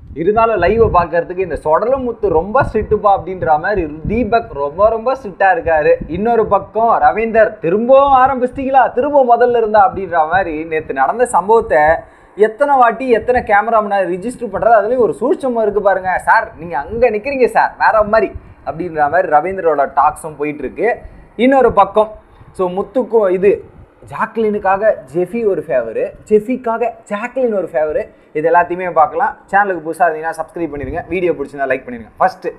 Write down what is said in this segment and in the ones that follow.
இருந்தாலும் லைவை பார்க்கறதுக்கு இந்த சொடலமுத்து ரொம்ப ஸ்ட்ரிக்ட்டுப்பா அப்படின்ற மாதிரி தீபக் ரொம்ப ரொம்ப ஸ்ட்ரிக்டா இருக்காரு இன்னொரு பக்கம் ரவீந்தர் திரும்பவும் ஆரம்பிச்சிட்டீங்களா திரும்ப முதல்ல இருந்தா அப்படின்ற மாதிரி நேற்று நடந்த சம்பவத்தை எத்தனை வாட்டி எத்தனை கேமராமேனை ரிஜிஸ்டர் பண்ணுறது அதுலேயும் ஒரு சூழ்ச்சமாக இருக்குது பாருங்க சார் நீங்கள் அங்கே நிற்கிறீங்க சார் வேற மாதிரி அப்படின்ற மாதிரி ரவீந்தரோட டாக்ஸும் போயிட்டு இருக்கு இன்னொரு பக்கம் ஸோ முத்துக்கும் இது ஜாக்லினுக்காக ஜெஃபி ஒரு ஃபேவரு ஜெஃபிக்காக ஜாக்லின் ஒரு ஃபேவரு இது எல்லாத்தையுமே பார்க்கலாம் சேனலுக்கு புதுசாக இருந்தீங்கன்னா சப்ஸ்கிரைப் பண்ணிடுங்க வீடியோ பிடிச்சிருந்தா லைக் பண்ணிடுங்க ஃபஸ்ட்டு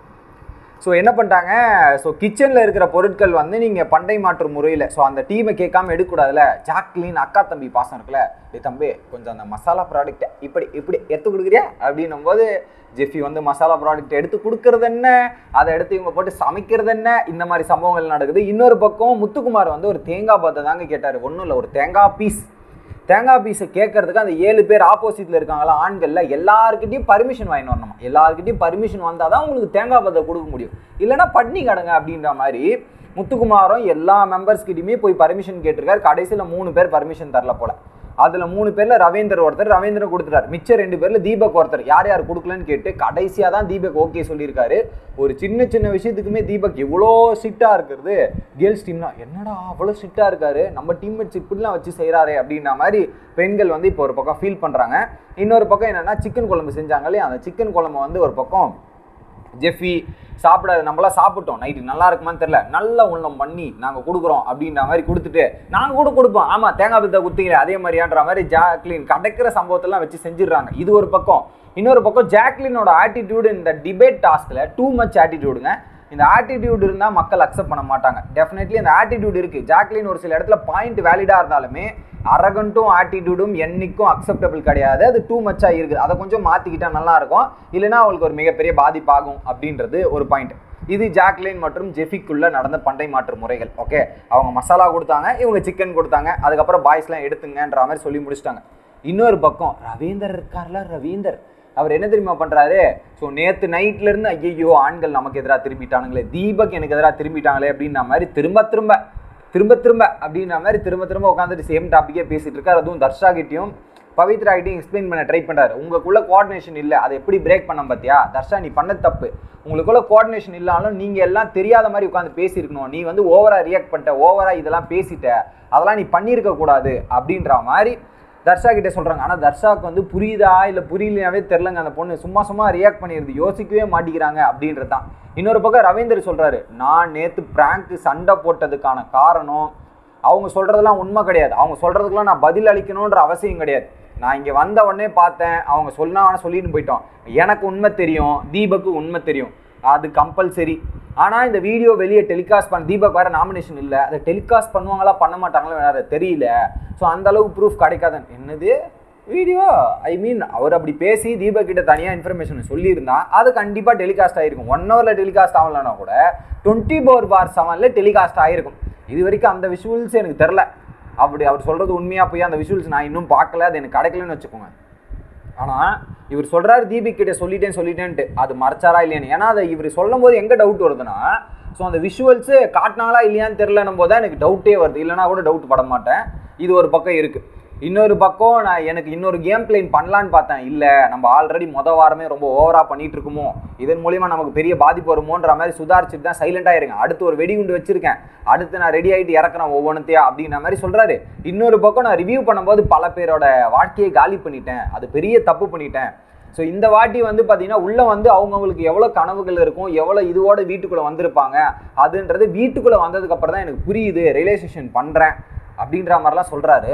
ஸோ என்ன பண்ணிட்டாங்க ஸோ கிச்சனில் இருக்கிற பொருட்கள் வந்து நீங்கள் பண்டை மாற்று முறையில் ஸோ அந்த டீமை கேட்காம எடுக்கக்கூடாதுல ஜாக்லின் அக்கா தம்பி பாசம் இருக்குல்ல டேய் தம்பி கொஞ்சம் அந்த மசாலா ப்ராடக்ட்டை இப்படி இப்படி எடுத்து கொடுக்குறியா அப்படின்னும் போது ஜெஃபி வந்து மசாலா ப்ராடக்ட் எடுத்து கொடுக்கறது என்ன அதை எடுத்து இவங்க போட்டு சமைக்கிறது என்ன இந்த மாதிரி சம்பவங்கள் நடக்குது இன்னொரு பக்கம் முத்துக்குமார் வந்து ஒரு தேங்காய் பத்தை தாங்க கேட்டார் ஒன்றும் இல்லை ஒரு தேங்காய் பீஸ் தேங்காய் பீஸை கேட்கறதுக்கு அந்த ஏழு பேர் ஆப்போசிட்ல இருக்காங்களா ஆண்கள்ல எல்லாருக்கிட்டையும் பர்மிஷன் வாங்கிட்டு வரணுமா எல்லாருக்கிட்டையும் பர்மிஷன் வந்தால் தான் உங்களுக்கு தேங்காய் பத்தை கொடுக்க முடியும் இல்லைன்னா பட்னி கடங்க அப்படின்ற மாதிரி முத்துக்குமாரும் எல்லா மெம்பர்ஸ்கிட்டையுமே போய் பர்மிஷன் கேட்டிருக்காரு கடைசியில் மூணு பேர் பர்மிஷன் தரல போல அதில் மூணு பேரில் ரவீந்தர் ஒருத்தர் ரவீந்திரன் கொடுத்துட்டார் மிச்சம் ரெண்டு பேரில் தீபக் ஒருத்தர் யார் யார் கொடுக்கலன்னு கேட்டு கடைசியாக தான் தீபக் ஓகே சொல்லியிருக்காரு ஒரு சின்ன சின்ன விஷயத்துக்குமே தீபக் இவ்வளோ ஸ்ட்ரிக்டாக இருக்கிறது கேர்ள்ஸ் டீம்னா என்னடா அவ்வளோ ஸ்ட்ரிக்டாக இருக்காரு நம்ம டீம்மேட்ஸ் இப்படிலாம் வச்சு செய்கிறாரே அப்படின்ற மாதிரி பெண்கள் வந்து இப்போ ஒரு பக்கம் ஃபீல் பண்ணுறாங்க இன்னொரு பக்கம் என்னென்னா சிக்கன் குழம்பு செஞ்சாங்க இல்லையா அந்த சிக்கன் குழம்பு வந்து ஒரு பக்கம் ஜெஃபி சாப்பிடாது நம்மளாம் சாப்பிட்டோம் நைட்டு நல்லா இருக்குமான்னு தெரில நல்ல உள்ளம் பண்ணி நாங்கள் கொடுக்குறோம் அப்படின்ற மாதிரி கொடுத்துட்டு நாங்கள் கூட கொடுப்போம் ஆமாம் தேங்காய் பித்த குத்திங்களே அதே மாதிரியான்ற மாதிரி ஜாக்லின் கிடைக்கிற சம்பவத்தெல்லாம் வச்சு செஞ்சிடுறாங்க இது ஒரு பக்கம் இன்னொரு பக்கம் ஜாக்லினோட ஆட்டிடியூடு இந்த டிபேட் டாஸ்கில் டூ மச் ஆட்டிடியூடுங்க இந்த ஆட்டிடியூட் இருந்தால் மக்கள் அக்செப்ட் பண்ண மாட்டாங்க டெஃபினெட்லி அந்த ஆட்டிடியூட் இருக்குது ஜாக்லின் ஒரு சில இடத்துல பாயிண்ட் வேலிடாக இருந்தாலுமே அரகண்ட்டும் ஆட்டிடியூடும் என்னைக்கும் அக்செப்டபிள் கிடையாது அது டூ மச்சாக இருக்குது அதை கொஞ்சம் மாற்றிக்கிட்டா நல்லா இருக்கும் இல்லைன்னா அவங்களுக்கு ஒரு மிகப்பெரிய பாதிப்பாகும் அப்படின்றது ஒரு பாயிண்ட் இது ஜாக்லின் மற்றும் ஜெஃபிக்குள்ள நடந்த பண்டை மாற்று முறைகள் ஓகே அவங்க மசாலா கொடுத்தாங்க இவங்க சிக்கன் கொடுத்தாங்க அதுக்கப்புறம் பாய்ஸ்லாம் எடுத்துங்கன்ற மாதிரி சொல்லி முடிச்சிட்டாங்க இன்னொரு பக்கம் ரவீந்தர் இருக்கார்ல ரவீந்தர் அவர் என்ன தெரியுமா பண்றாரு ஸோ நேற்று நைட்ல இருந்து ஐயோ ஆண்கள் நமக்கு எதிராக திரும்பிட்டானுங்களே தீபக் எனக்கு எதிராக திரும்பிட்டாங்களே அப்படின்ற மாதிரி திரும்ப திரும்ப திரும்ப திரும்ப அப்படின்ற மாதிரி திரும்ப திரும்ப உட்காந்துட்டு சேம் டாப்பிக்கே பேசிட்டு இருக்காரு அதுவும் தர்ஷா கிட்டயும் பவித்ரா கிட்டையும் எக்ஸ்பிளைன் பண்ண ட்ரை பண்றாரு உங்களுக்குள்ள கோஆர்டினேஷன் இல்லை அதை எப்படி பிரேக் பண்ண பார்த்தியா தர்ஷா நீ பண்ண தப்பு உங்களுக்குள்ள கோஆர்டினேஷன் இல்லாலும் நீங்க எல்லாம் தெரியாத மாதிரி உட்காந்து பேசியிருக்கணும் நீ வந்து ஓவரா ரியாக்ட் பண்ணிட்ட ஓவரா இதெல்லாம் பேசிட்ட அதெல்லாம் நீ பண்ணியிருக்க கூடாது அப்படின்ற மாதிரி தர்ஷா கிட்ட சொல்றாங்க ஆனா தர்ஷாவுக்கு வந்து புரியுதா இல்ல புரியலையாவே தெரிலங்க அந்த பொண்ணு சும்மா சும்மா ரியாக்ட் பண்ணிடுது யோசிக்கவே மாட்டேங்கிறாங்க அப்படின்றது தான் இன்னொரு பக்கம் ரவீந்தர் சொல்றாரு நான் நேத்து பிராங்க் சண்டை போட்டதுக்கான காரணம் அவங்க சொல்றதெல்லாம் உண்மை கிடையாது அவங்க சொல்றதுக்கெல்லாம் நான் பதில் அளிக்கணுன்ற அவசியம் கிடையாது நான் இங்க வந்த உடனே பார்த்தேன் அவங்க சொன்னா சொல்லிட்டு போயிட்டோம் எனக்கு உண்மை தெரியும் தீபக்கு உண்மை தெரியும் அது கம்பல்சரி ஆனா இந்த வீடியோ வெளியே டெலிகாஸ்ட் பண்ண தீபக் வேற நாமினேஷன் இல்லை அதை டெலிகாஸ்ட் பண்ணுவாங்களா பண்ண மாட்டாங்களா வேற தெரியல ஸோ அந்த அளவுக்கு ப்ரூஃப் கிடைக்காதன் என்னது வீடியோ ஐ மீன் அவர் அப்படி பேசி தீபக் கிட்ட தனியாக இன்ஃபர்மேஷன் சொல்லியிருந்தா அது கண்டிப்பாக டெலிகாஸ்ட் ஆகிருக்கும் ஒன் ஹவரில் டெலிகாஸ்ட் ஆகலனா கூட டுவெண்ட்டி ஃபோர் பார் செவனில் டெலிகாஸ்ட் ஆகிருக்கும் இது வரைக்கும் அந்த விஷுவல்ஸ் எனக்கு தெரில அப்படி அவர் சொல்கிறது உண்மையாக போய் அந்த விஷுவல்ஸ் நான் இன்னும் பார்க்கல அது எனக்கு கிடைக்கலன்னு வச்சுக்கோங்க ஆனால் இவர் சொல்கிறாரு தீபிக் கிட்ட சொல்லிட்டேன் சொல்லிட்டேன்ட்டு அது மறைச்சாரா இல்லையான்னு ஏன்னா அதை இவர் சொல்லும் போது எங்கே டவுட் வருதுன்னா ஸோ அந்த விஷுவல்ஸு காட்டினாங்களா இல்லையான்னு தெரிலனும் போது தான் எனக்கு டவுட்டே வருது இல்லைனா கூட டவுட் பட மாட்டேன் இது ஒரு பக்கம் இருக்குது இன்னொரு பக்கம் நான் எனக்கு இன்னொரு கேம் பிளேன் பண்ணலான்னு பார்த்தேன் இல்லை நம்ம ஆல்ரெடி மொத வாரமே ரொம்ப ஓவராக பண்ணிட்டு இருக்குமோ இதன் மூலியமா நமக்கு பெரிய பாதிப்பு வருமோன்ற மாதிரி சுதாரிச்சுட்டு தான் சைலண்டாக இருங்க அடுத்து ஒரு வெடிகுண்டு வச்சிருக்கேன் அடுத்து நான் ரெடி ஆகிட்டு இறக்குறேன் ஒவ்வொன்றத்தையா அப்படின்ற மாதிரி சொல்கிறாரு இன்னொரு பக்கம் நான் ரிவ்யூ பண்ணும்போது பல பேரோட வாழ்க்கையை காலி பண்ணிட்டேன் அது பெரிய தப்பு பண்ணிட்டேன் ஸோ இந்த வாட்டி வந்து பார்த்தீங்கன்னா உள்ளே வந்து அவங்கவுங்களுக்கு எவ்வளோ கனவுகள் இருக்கும் எவ்வளோ இதுவோட வீட்டுக்குள்ளே வந்திருப்பாங்க அதுன்றது வீட்டுக்குள்ளே வந்ததுக்கப்புறம் தான் எனக்கு புரியுது ரியலைசேஷன் பண்ணுறேன் அப்படின்ற மாதிரிலாம் சொல்கிறாரு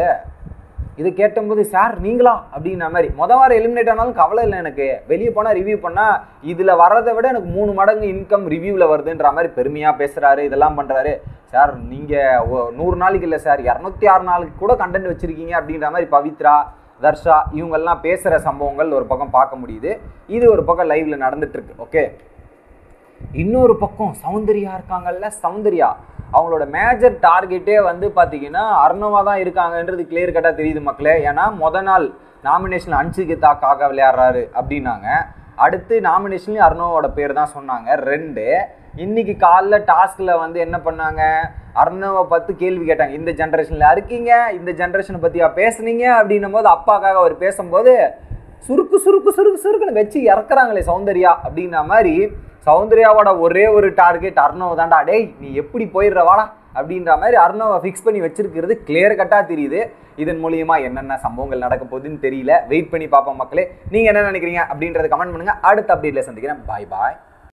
இது கேட்டபோது சார் நீங்களா அப்படின்ற மாதிரி மொதல் வாரம் எலிமினேட் ஆனாலும் கவலை இல்லை எனக்கு வெளியே போனால் ரிவ்யூ பண்ணால் இதில் வர்றதை விட எனக்கு மூணு மடங்கு இன்கம் ரிவ்யூவில் வருதுன்ற மாதிரி பெருமையாக பேசுகிறாரு இதெல்லாம் பண்ணுறாரு சார் நீங்கள் நூறு நாளைக்கு இல்லை சார் இரநூத்தி ஆறு நாளுக்கு கூட கண்டென்ட் வச்சுருக்கீங்க அப்படின்ற மாதிரி பவித்ரா தர்ஷா இவங்கெல்லாம் பேசுகிற சம்பவங்கள் ஒரு பக்கம் பார்க்க முடியுது இது ஒரு பக்கம் லைவ்ல நடந்துட்டு இருக்கு ஓகே இன்னொரு பக்கம் சௌந்தர்யா இருக்காங்கல்ல சௌந்தர்யா அவங்களோட மேஜர் டார்கெட்டே வந்து பார்த்தீங்கன்னா அர்ணவா தான் இருக்காங்கன்றது கிளியர் கட்டாக தெரியுது மக்களே ஏன்னா முத நாள் நாமினேஷன் அன்சிகிதாக்காக விளையாடுறாரு அப்படின்னாங்க அடுத்து நாமினேஷன்லேயும் அர்ணவோட பேர் தான் சொன்னாங்க ரெண்டு இன்னைக்கு காலைல டாஸ்கில் வந்து என்ன பண்ணாங்க அர்ணவை பற்றி கேள்வி கேட்டாங்க இந்த ஜென்ரேஷனில் இருக்கீங்க இந்த ஜென்ரேஷனை பற்றியா பேசுனீங்க அப்படின்னும் போது அப்பாக்காக அவர் பேசும்போது சுருக்கு சுருக்கு சுருக்கு சுருக்குன்னு வச்சு இறக்குறாங்களே சௌந்தர்யா அப்படின்ற மாதிரி சௌந்தர்யாவோட ஒரே ஒரு டார்கெட் அர்ணவ் தான்டா டேய் நீ எப்படி போயிடுற வாடா அப்படின்ற மாதிரி அர்ணவை ஃபிக்ஸ் பண்ணி வச்சிருக்கிறது கிளியர் கட்டாக தெரியுது இதன் மூலியமா என்னென்ன சம்பவங்கள் நடக்க போகுதுன்னு தெரியல வெயிட் பண்ணி பார்ப்போம் மக்களே நீங்க என்ன நினைக்கிறீங்க அப்படின்றத கமெண்ட் பண்ணுங்க அடுத்த அப்டேட்ல சந்திக்கிறேன் பாய் பாய்